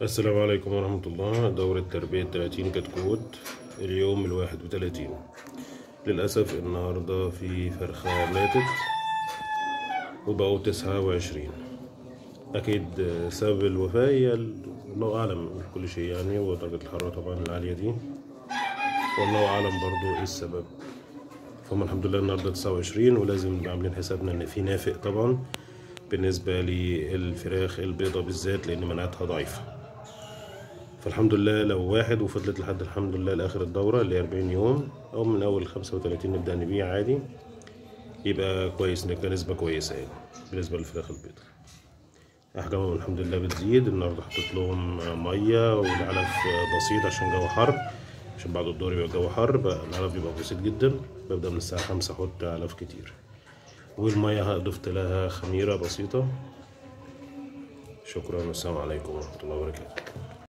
السلام عليكم ورحمة الله دورة تربية 30 كتكوت اليوم الواحد وتلاتين للأسف النهاردة في فرخة ماتت وبقوا تسعة وعشرين أكيد سبب الوفاة هي الله أعلم كل شيء يعني ودرجة الحرارة طبعا العالية دي والله أعلم برضو إيه السبب فهم الحمد لله النهاردة تسعة وعشرين ولازم نبقى عاملين حسابنا إن في نافق طبعا بالنسبة للفراخ البيضة بالذات لأن مناعتها ضعيفة فالحمد لله لو واحد وفضلت لحد الحمد لله لاخر الدوره اللي هي 40 يوم او من اول 35 نبدا نبيع عادي يبقى كويس نبقى نسبه كويسه يعني بالنسبه للفراخ البيضاء احجامهم الحمد لله بتزيد النهارده حطيت لهم ميه والعلف بسيط عشان جو حر عشان بعد الظهر يبقى الجو حر بقى العلف بيبقى بسيط جدا ببدا من الساعه 5 احط علف كتير والميه ضفت لها خميره بسيطه شكرا والسلام عليكم ورحمه الله وبركاته